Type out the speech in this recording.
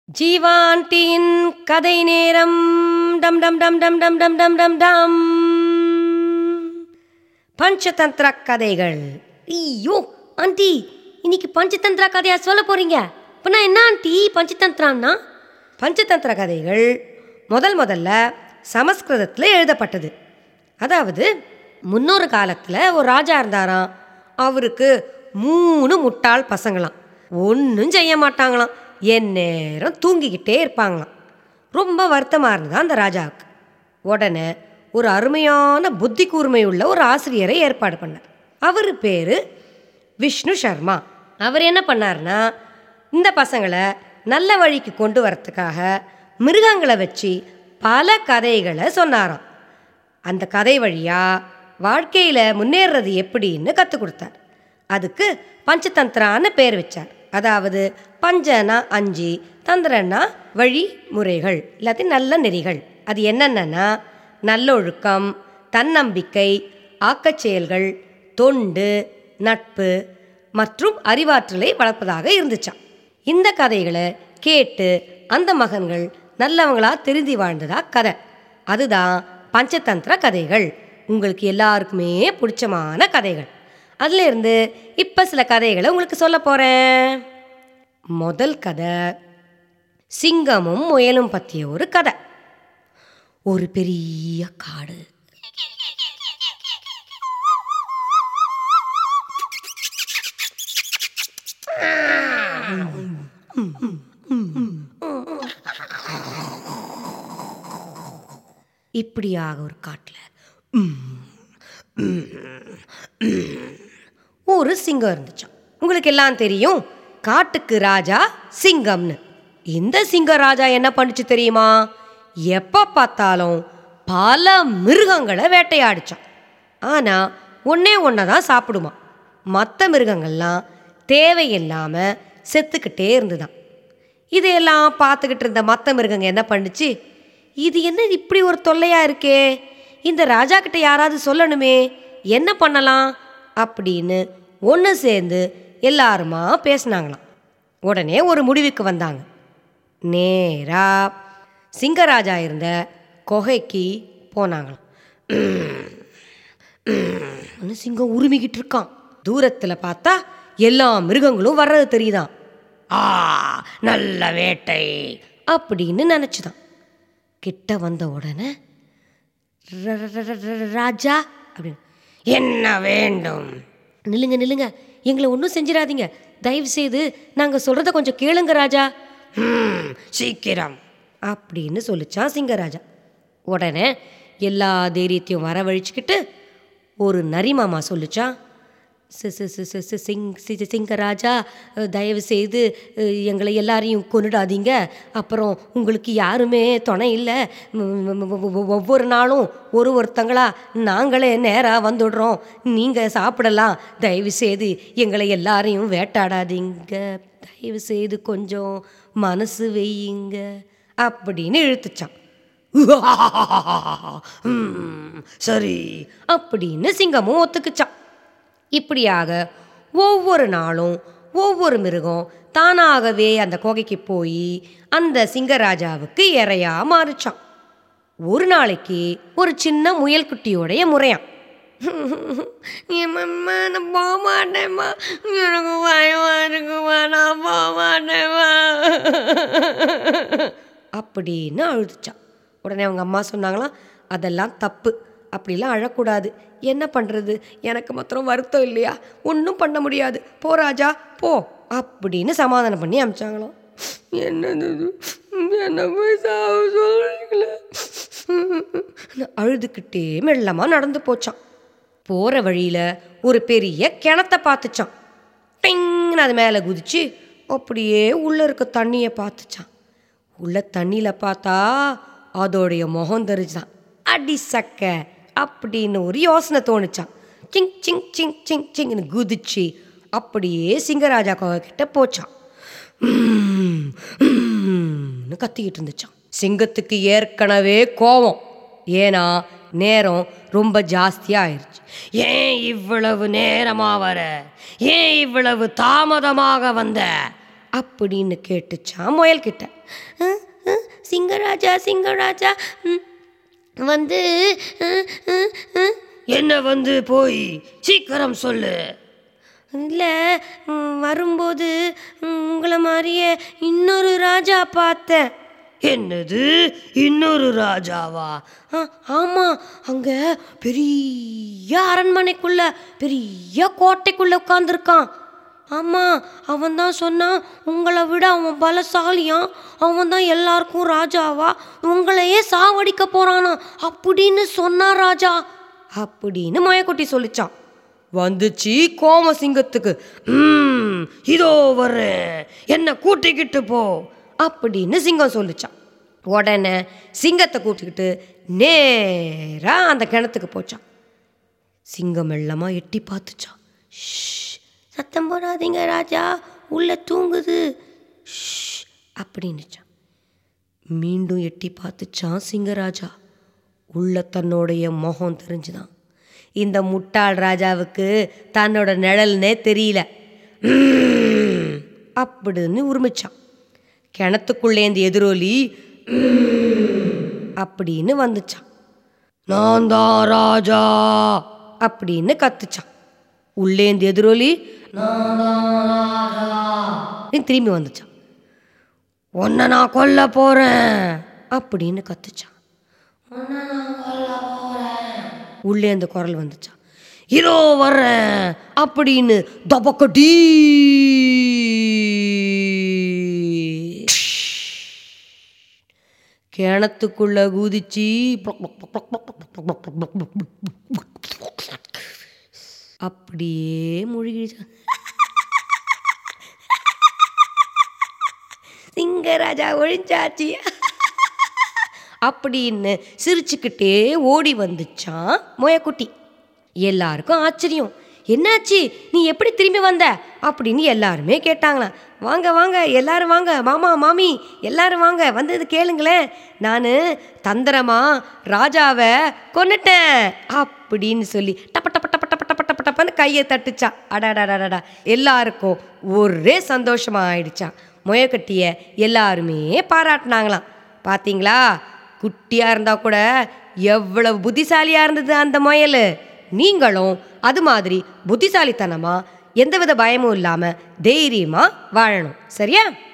ஜீவாண்டியின் கதை நேரம் டம் டம் டம் டம் டம் டம் டம் டம் டம் பஞ்சதந்திர கதைகள் ஐயோ ஆண்டி இன்னைக்கு பஞ்சதந்திர கதையா சொல்ல போறீங்க அப்படின்னா என்ன ஆண்டி பஞ்சதந்திரான்னா பஞ்சதந்திர கதைகள் முதல் முதல்ல சமஸ்கிருதத்தில் எழுதப்பட்டது அதாவது முன்னொரு காலத்தில் ஒரு ராஜா இருந்தாராம் அவருக்கு மூணு முட்டாள் பசங்களாம் ஒன்றும் செய்ய மாட்டாங்களாம் எந்நேரம் தூங்கிக்கிட்டே இருப்பாங்களாம் ரொம்ப வருத்தமாக இருந்ததா அந்த ராஜாவுக்கு உடனே ஒரு அருமையான புத்தி கூர்மை உள்ள ஒரு ஆசிரியரை ஏற்பாடு பண்ணார் அவர் பேர் விஷ்ணு சர்மா அவர் என்ன பண்ணார்னா இந்த பசங்களை நல்ல வழிக்கு கொண்டு வரத்துக்காக மிருகங்களை வச்சு பல கதைகளை சொன்னாராம் அந்த கதை வழியாக வாழ்க்கையில் முன்னேறது எப்படின்னு கற்றுக் கொடுத்தார் அதுக்கு பஞ்சதந்திரான்னு பேர் வச்சார் அதாவது பஞ்சனா அஞ்சு தந்திரன்னா வழிமுறைகள் இல்லாட்டி நல்ல நெறிகள் அது என்னென்னா நல்லொழுக்கம் தன்னம்பிக்கை ஆக்கச் செயல்கள் தொண்டு நட்பு மற்றும் அறிவாற்றலை வளர்ப்பதாக இருந்துச்சாம் இந்த கதைகளை கேட்டு அந்த மகன்கள் நல்லவங்களா திருந்தி வாழ்ந்ததா கதை அதுதான் பஞ்சதந்திர கதைகள் உங்களுக்கு எல்லாருக்குமே பிடிச்சமான கதைகள் அதிலிருந்து இப்போ சில கதைகளை உங்களுக்கு சொல்ல போகிறேன் முதல் கதை சிங்கமும் முயலும் பற்றிய ஒரு கதை ஒரு பெரிய காடு இப்படியாக ஒரு காட்டில் ஒரு சிங்கம் இருந்துச்சாம் உங்களுக்கு எல்லாம் தெரியும் காட்டுக்கு ராஜா சிங்கம்னு இந்த சிங்க ராஜா என்ன பண்ணுச்சு தெரியுமா எப்போ பார்த்தாலும் பல மிருகங்களை வேட்டையாடிச்சான் ஆனால் ஒன்றே ஒன்றை தான் சாப்பிடுமா மற்ற மிருகங்கள்லாம் தேவையில்லாமல் செத்துக்கிட்டே இருந்துதான் இதையெல்லாம் பார்த்துக்கிட்டு இருந்த மற்ற மிருகங்க என்ன பண்ணுச்சு இது என்ன இப்படி ஒரு தொல்லையாக இருக்கே இந்த ராஜா கிட்ட யாராவது சொல்லணுமே என்ன பண்ணலாம் அப்படின்னு ஒன்று சேர்ந்து எல்லாருமா பேசினாங்களாம் உடனே ஒரு முடிவுக்கு வந்தாங்க நேரா சிங்கராஜா இருந்த குகைக்கு போனாங்களாம் ன்னு சிங்கம் உருமிக்கிட்டு இருக்கான் தூரத்தில் பார்த்தா எல்லா மிருகங்களும் வர்றது தெரியுதான் ஆ நல்ல வேட்டை அப்படின்னு நினச்சிதான் கிட்ட வந்த உடனே "ர- ர- ர- ர- ராஜா அப்படின்னு என்ன வேண்டும் நில்லுங்க நில்லுங்க எங்களை ஒன்றும் செஞ்சிடாதீங்க தயவு செய்து நாங்கள் சொல்கிறத கொஞ்சம் கேளுங்க ராஜா "ம், சீக்கிரம் அப்படின்னு சொல்லிச்சான் சிங்கராஜா உடனே எல்லா தைரியத்தையும் வரவழிச்சுக்கிட்டு ஒரு நரிமாமா சொல்லிச்சான் சி- சி- சி- சி- சி- சிங் சி- சி- சிங்கராஜா அஹ், தயவு செய்து அஹ், எங்களை எல்லாரையும் கொன்னுடாதீங்க அப்புறம் உங்களுக்கு யாருமே துணை இல்லை ம், ம், ம், ஒ- ஒவ்வொரு நாளும் ஒரு ஒருத்தங்களா நாங்களே நேராக வந்துடுறோம் நீங்கள் சாப்பிடலாம் தயவு செய்து எங்களை எல்லாரையும் வேட்டாடாதீங்க தயவு செய்து கொஞ்சம் மனசு வையுங்க அப்படின்னு இழுத்துச்சான் "ம், சரி அப்படின்னு சிங்கமும் ஒத்துக்குச்சான் இப்படியாக ஒவ்வொரு நாளும் ஒவ்வொரு மிருகம் தானாகவே அந்த குகைக்கு போய் அந்த சிங்கராஜாவுக்கு இரையா மாறிச்சான் ஒரு நாளைக்கு ஒரு சின்ன முயல் குட்டியோடைய முறையான் ஏம்மா நான் போக மாட்டேம்மா எனக்கு பயமா இருக்குமா நான் போக மாட்டேம்மா அப்படின்னு அழுதுச்சான் உடனே அவங்க அம்மா சொன்னாங்களாம் அதெல்லாம் தப்பு அப்படிலாம் அழக்கூடாது என்ன பண்ணுறது எனக்கு மாத்திரம் வருத்தம் இல்லையா ஒன்றும் பண்ண முடியாது போ ராஜா போ அப்படின்னு சமாதானம் பண்ணி அமிச்சாங்களாம் என்னது இது? என்ன போய் சாவ சொல்றீங்களே அழுதுகிட்டே மெல்லமாக நடந்து போச்சான் போகிற வழியில் ஒரு பெரிய கிணத்தை பார்த்துச்சான் டிங்னு அது மேலே குதிச்சு அப்படியே உள்ளே இருக்க தண்ணியை பார்த்துச்சான் உள்ள தண்ணியில் பார்த்தா அதோடைய முகம் தெரிஞ்சான் அடி சக்க அப்படின்னு ஒரு யோசனை தோணுச்சான் சிங் சிங் சிங் சிங் சிங்னு குதிச்சு அப்படியே சிங்கராஜா கோவை கிட்ட போச்சான் "ம், ம்னு கத்திக்கிட்டு இருந்துச்சான் சிங்கத்துக்கு ஏற்கனவே கோவம் ஏன்னா நேரம் ரொம்ப ஜாஸ்தியாக ஆயிடுச்சு ஏன் இவ்வளவு நேரமாக வர ஏன் இவ்வளவு தாமதமாக வந்த அப்படின்னு கேட்டுச்சான் முயல்கிட்ட "அஹ், அஹ், சிங்கராஜா சிங்கராஜா ம், வந்து அஹ், அஹ், அஹ்." என்ன வந்து போய் சீக்கிரம் சொல்லு இல்லை வரும்போது ம், உங்களை மாதிரியே இன்னொரு ராஜா பார்த்தேன் என்னது இன்னொரு ராஜாவா ஆ ஆமாம் அங்கே பெரிய அரண்மனைக்குள்ள பெரிய கோட்டைக்குள்ள உட்காந்துருக்கான் ஆமாம் அவன் தான் சொன்னான் உங்களை விட அவன் பலசாலியான் அவன் தான் எல்லாருக்கும் ராஜாவா உங்களையே சாவடிக்க போறானா அப்படின்னு சொன்னான் ராஜா அப்படின்னு மயக்குட்டி சொல்லிச்சான் வந்துச்சு கோமசிங்கத்துக்கு ம் இதோ வர்றேன் என்ன கூட்டிக்கிட்டு போ அப்படின்னு சிங்கம் சொல்லிச்சான் உடனே சிங்கத்தை கூட்டிக்கிட்டு நேராக அந்த கிணத்துக்கு போச்சான் சிங்கம் மெல்லமாக எட்டி பார்த்துச்சான் "ஷ், சத்தம் போடாதீங்க ராஜா உள்ள தூங்குது ஷ், அப்படின்னுச்சான் மீண்டும் எட்டி பார்த்துச்சான் சிங்கராஜா உள்ள தன்னுடைய முகம் தெரிஞ்சுதான் இந்த முட்டாள் ராஜாவுக்கு தன்னோட நிழல்னே தெரியல "ம்ம்" அப்படின்னு உரிமிச்சான் கிணத்துக்குள்ளேந்து எதிரொலி "ம்ம்" அப்படின்னு வந்துச்சான் நான் தான் ராஜா அப்படின்னு கத்துச்சான் உள்ளேந்து எதிரொலி அப்படின்னு திரும்பி வந்துச்சான் உன்னை நான் கொல்ல போறேன் அப்படின்னு கத்துச்சான் உள்ளேந்து குரல் வந்துச்சான் இதோ வர்றேன் அப்படின்னு தபக்கடி கிணத்துக்குள்ள குதிச்சு அப்படியே முழுகிடுச்சான் சிங்கராஜா ஒழிஞ்சாச்சு அப்படின்னு சிரிச்சுக்கிட்டே ஓடி வந்துச்சான் மொயக்குட்டி எல்லாருக்கும் ஆச்சரியம் என்னாச்சு நீ எப்படி திரும்பி வந்த அப்படின்னு எல்லாருமே கேட்டாங்களாம் வாங்க வாங்க எல்லாரும் வாங்க மாமா மாமி எல்லாரும் வாங்க வந்தது கேளுங்களேன் நான் தந்திரமா ராஜாவை கொன்னுட்டேன் அப்படின்னு சொல்லி டப்ப டப்ப டப்ப டப்ப டப்ப டப்ப டப்பன்னு கையை தட்டுச்சா அடாடாடாடா எல்லாருக்கும் ஒரே சந்தோஷமா ஆயிடுச்சான் முயக்கட்டிய எல்லாருமே பாராட்டினாங்களாம் பாத்தீங்களா குட்டியாக இருந்தால் கூட எவ்வளவு புத்திசாலியாக இருந்தது அந்த முயல் நீங்களும் அது மாதிரி புத்திசாலித்தனமாக எந்தவித பயமும் இல்லாமல் தைரியமாக வாழணும் சரியா